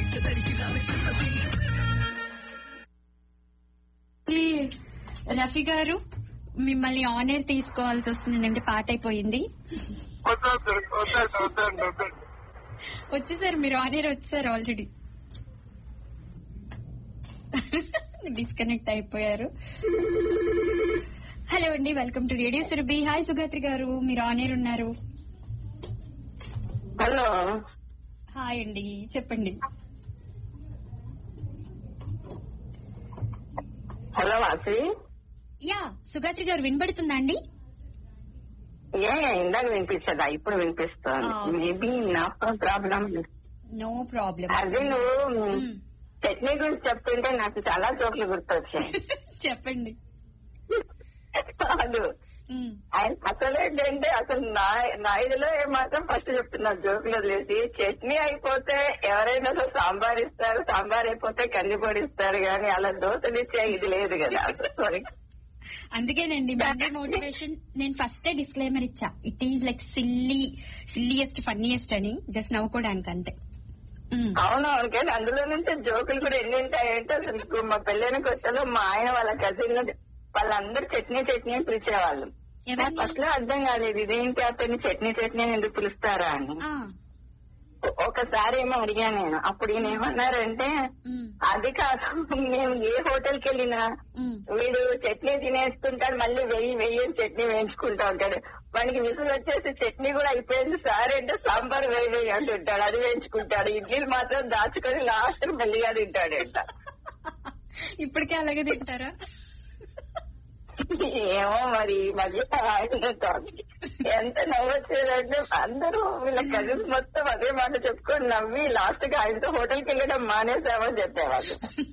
ఈ రఫీ గారు మిమ్మల్ని ఆనర్ తీసుకోవాల్సి వస్తుంది అంటే పాట అయిపోయింది వద్దు వద్దండి వద్దండి వద్దండి వచ్చేసారు మీరు ఆనర్ వచ్చేసారు ఆల్రెడీ డిస్కనెక్ట్ అయిపోయారు హలో అండి welcome to radio Surabhi hi Sugatri గారు మీరు ఆనర్ ఉన్నారు హలో హాయ్ అండి చెప్పండి హలో వాసి యా సుగాత్రి గారు వినబడుతుందా అండి ఏ ఇందాక వినిపించదా ఇప్పుడు వినిపిస్తుంది ఆ, ఓకే. మేబీ నా ప్రాబ్లం నో ప్రాబ్లం అదే నువ్వు మ్. చట్నీ గురించి చెప్తుంటే నాకు చాలా జోకులు గుర్తొచ్చాయి చెప్పండి కాదు మ్, ఆయన అసలు ఏంటంటే అసలు నా నా ఇదిలో ఏమాత్రం ఫస్ట్ చెప్తున్నా జోకులు వదిలేసి చట్నీ అయిపోతే ఎవరైనా అసలు సాంబార్ ఇస్తారు సాంబార్ అయిపోతే కందిపొడి ఇస్తారు కానీ అలా దోశలు ఇచ్చే ఇది లేదు కదా సారీ అందుకేనండి మండే మోటివేషన్ నేను ఫస్ట్ డిస్క్లైమర్ ఇచ్చా it is like silly silliest funniest అని జస్ట్ నవ్వుకోవడానికి అంతే మ్, అవునవును కానీ అందులో నుంచి జోకులు కూడా ఎన్ని ఉంటాయంటే అసలు ఇప్పుడు మా పెళ్ళైన కొత్తలో మా ఆయన వాళ్ళ కజిన్ వాళ్ళందరూ చట్నీ చట్నీ అని పిలిచేవాళ్ళు ఎవరిని? ఫస్ట్ లో అర్థం కాలేదు ఇదేంటి అతన్ని చట్నీ చట్నీ అని ఎందుకు పిలుస్తారా అని ఆ, ఒకసారి ఏమో అడిగాను నేను అప్పుడు ఈయన ఏమన్నారంటే మ్, అది కాదు మేము ఏ హోటల్కి వెళ్ళినా మ్. వీడు చట్నీ తినేస్తుంటాడు మళ్ళీ వెయ్యి వెయ్యి అని చట్నీ వేయించుకుంటా ఉంటాడు వాడికి విసుగు వచ్చేసి చట్నీ కూడా అయిపోయింది సార్ అంటే సాంబార్ వేయి వేయి అంటుంటాడు అది వేయించుకుంటాడు ఇడ్లీలు మాత్రం దాచుకొని లాస్ట్ మెల్లిగా తింటాడంట ఇప్పటికే అలాగే తింటారా ఏమో మరి ఈ మధ్య ఆయన టాపిక్ ఎంత నవ్వొచ్చేదంటే అందరూ వీళ్ళ కజిన్స్ మొత్తం అదే మాట చెప్పుకొని నవ్వి లాస్ట్ గా ఆయనతో హోటల్కి వెళ్ళడం మానేసామని చెప్పేవాళ్ళు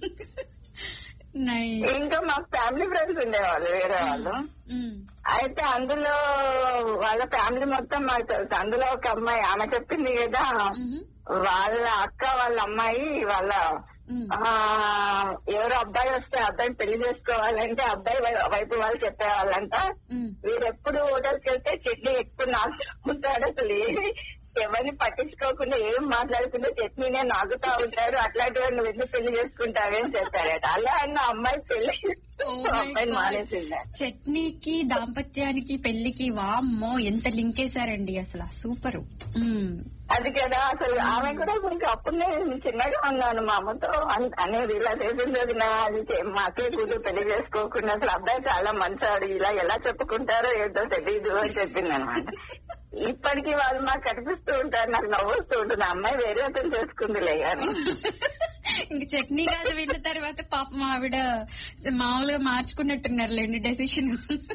నైస్ ఇంకా మా ఫ్యామిలీ ఫ్రెండ్స్ ఉండేవాళ్ళు వేరే వాళ్ళు అయితే అందులో వాళ్ళ ఫ్యామిలీ మొత్తం మాకు తెలుసు అందులో ఒక అమ్మాయి ఆమె చెప్పింది కదా వాళ్ళ అక్క వాళ్ళ అమ్మాయి వాళ్ళ ఆ, ఎవరో అబ్బాయి వస్తే అబ్బాయిని పెళ్లి చేసుకోవాలంటే అబ్బాయి వై- వైపు వాళ్ళు చెప్పేవాళ్ళంట వీరెప్పుడు హోటల్కి వెళ్తే చట్నీ ఎక్కువ నాకుతాడు అసలు ఏమి ఎవరిని పట్టించుకోకుండా ఏం మాట్లాడకుండా చట్నీనే నాగుతా ఉంటాడు అట్లాంటి వాడు నువ్వు ఎందుకు పెళ్లి చేసుకుంటావే అని చెప్పారట అలా అన్న అమ్మాయి పెళ్లి అమ్మాయిని మానేసిందా చట్నీకి దాంపత్యానికి పెళ్లికి వామ్మో ఎంత లింక్ వేశారండి అసలు సూపర్ అది కదా అసలు ఆమె కూడా ఇంకా అప్పుడు నేను చిన్నగా ఉన్నాను మా అమ్మతో అన్- అనేది ఇలా చేసింది అది నా అది చే- మాకే కూతురు పెళ్లి చేసుకోకుండా అసలు అబ్బాయి చాలా మంచాడు ఇలా ఎలా చెప్పుకుంటారో ఏంటో తెలియదు అని చెప్పింది అనమాట ఇప్పటికీ వాళ్ళు మాకు కనిపిస్తూ ఉంటారు నాకు నవ్వుస్తూ ఉంటుంది ఆ అమ్మాయి వేరే అతను చేసుకుందిలే కానీ ఇంక చట్నీ కాదు విన్న తర్వాత పాపం ఆవిడ మామూలుగా మార్చుకున్నట్టున్నారులేండి డెసిషన్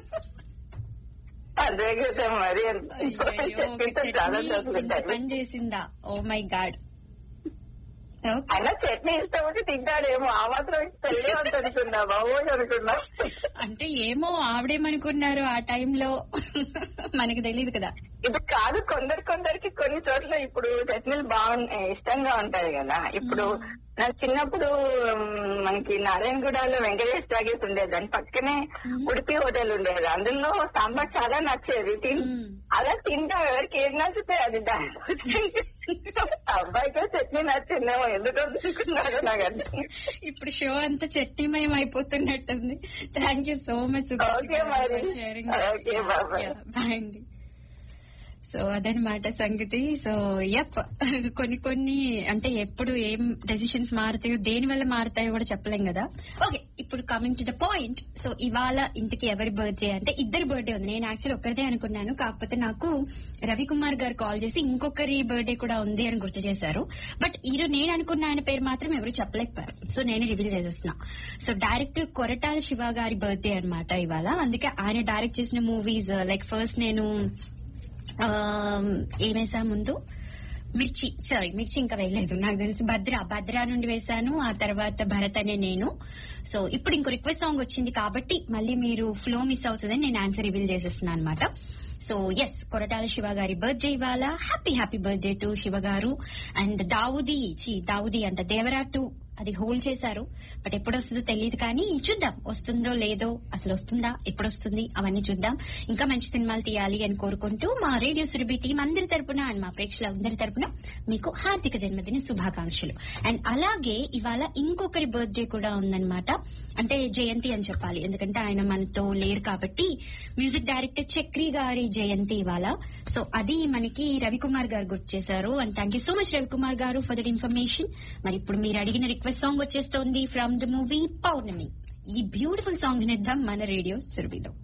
అదే కదా మరి ఎంత- చెప్పింటే చాలా జోకులు ఉంటాయి. పని చేసిందా ఓ మై గాడ్ ఓకే అయినా చట్నీ ఇష్టపడి తింటాడేమో ఆ మాత్రం పెళ్లి అంత అనుకున్నా బాబు అనుకున్నా అంటే ఏమో ఆవిడేమనుకున్నారు ఆ టైంలో మనకి తెలియదు కదా ఇది కాదు కొందరు కొందరికి కొన్ని చోట్ల ఇప్పుడు చట్నీలు బాగున్నాయి ఇష్టంగా ఉంటాయి కదా ఇప్పుడు నాకు చిన్నప్పుడు ఉమ్, మనకి నారాయణగూడలో వెంకటేష్ టాగేస్ ఉండేది దాని పక్కనే ఉడిపి హోటల్ ఉండేది అందులో సాంబార్ చాలా నచ్చేది తిన్- మ్మ్. అలా తింటా ఎవరికి ఏం నచ్చితే అది దాంట్లో అబ్బాయికే చట్నీ నచ్చిందేమో ఎందుకు తీసుకున్నారో నాకు అర్థం ఇప్పుడు షో అంతా చట్నీమయం అయిపోతున్నట్టుంది thank you so much Okay, మరి. Okay, bye-bye. బాయ్ అండి సో అదనమాట సంగతి సో యప్ కొన్ని కొన్ని అంటే ఎప్పుడు ఏం డెసిషన్స్ మారుతాయో దేని వల్ల మారుతాయో కూడా చెప్పలేం కదా ఓకే ఇప్పుడు coming to the point so ఇవాళ ఇంతకి ఎవరి బర్త్డే అంటే ఇద్దరు బర్త్డే ఉంది నేను యాక్చువల్ ఒక్కరిదే అనుకున్నాను కాకపోతే నాకు రవికుమార్ గారు కాల్ చేసి ఇంకొకరి బర్త్డే కూడా ఉంది అని గుర్తు చేశారు బట్ ఈరోజు నేను అనుకున్న ఆయన పేరు మాత్రం ఎవరు చెప్పలేకపోయారు సో నేను రివీల్ చేసేస్తున్నా సో డైరెక్టర్ కొరటాల శివ గారి బర్త్డే అన్నమాట ఇవాళ అందుకే ఆయన డైరెక్ట్ చేసిన మూవీస్ లైక్ ఫస్ట్ నేను ఏమేసా ముందు మిర్చి సారీ మిర్చి ఇంకా వేయలేదు నాకు తెలిసి భద్ర భద్ర నుండి వేశాను ఆ తర్వాత భరత్ అనే నేను సో ఇప్పుడు ఇంకో రిక్వెస్ట్ సాంగ్ వచ్చింది కాబట్టి మళ్ళీ మీరు ఫ్లో మిస్ అవుతుందని నేను ఆన్సర్ రివీల్ చేసేస్తున్నాను అనమాట సో ఎస్ కొరటాల శివ గారి బర్త్డే ఇవాళ happy happy birthday to Siva గారు అండ్ దావుది చి దావుది అంట దేవరా టు అది హోల్డ్ చేశారు బట్ ఎప్పుడు వస్తుందో తెలియదు కానీ చూద్దాం వస్తుందో లేదో అసలు వస్తుందా ఎప్పుడు వస్తుంది అవన్నీ చూద్దాం ఇంకా మంచి సినిమాలు తీయాలి అని కోరుకుంటూ మా రేడియో సురభి టీం అందరి తరపున అండ్ మా ప్రేక్షకులందరి తరపున మీకు హార్దిక జన్మదిన శుభాకాంక్షలు అండ్ అలాగే ఇవాళ ఇంకొకరి బర్త్డే కూడా ఉందన్నమాట అంటే జయంతి అని చెప్పాలి ఎందుకంటే ఆయన మనతో లేరు కాబట్టి మ్యూజిక్ డైరెక్టర్ చక్రి గారి జయంతి ఇవాళ సో అది మనకి రవికుమార్ గారు గుర్తు చేశారు and thank you so much Ravikumar గారు ఫర్ దట్ ఇన్ఫర్మేషన్ మరి ఇప్పుడు మీరు అడిగిన రిక్వెస్ట్ సాంగ్ వచ్చేస్తోంది ఫ్రమ్ ద మూవీ పౌర్ణమి ఈ బ్యూటిఫుల్ సాంగ్ వినిద్దాం మన రేడియో సురభిలో